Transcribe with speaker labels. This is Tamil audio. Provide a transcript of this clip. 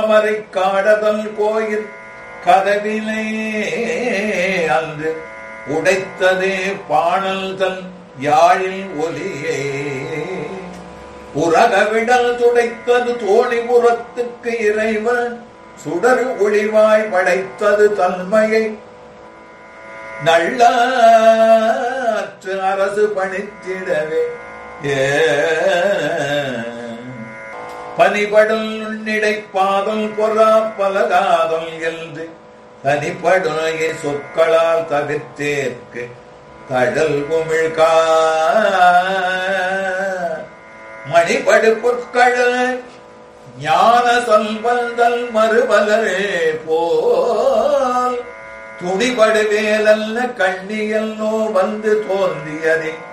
Speaker 1: தாமரை காடதல் கோயில் கதவிலே அன்று உடைத்ததே பாணல் தன் யாழில் ஒலியே உரகவிடல் துடைத்தது தோணிபுரத்துக்கு இறைவன் சுடர் ஒளிவாய் படைத்தது தன்மையை நல்லாற்று அரசு பணித்திடவே ஏ பனிபடல் நுண்ணிடைப்பாதல் பொறா பலகாதல் என்று தனிப்படுகையை சொற்களால் தவிர்த்தேற்கு கடல் குமிழ்கா மணிபடு பொற்கழல் ஞான சொல்வந்தல் மறுபலரே போல் துணிபடு வேலல்ல கண்ணியல் நோ வந்து தோன்றியதே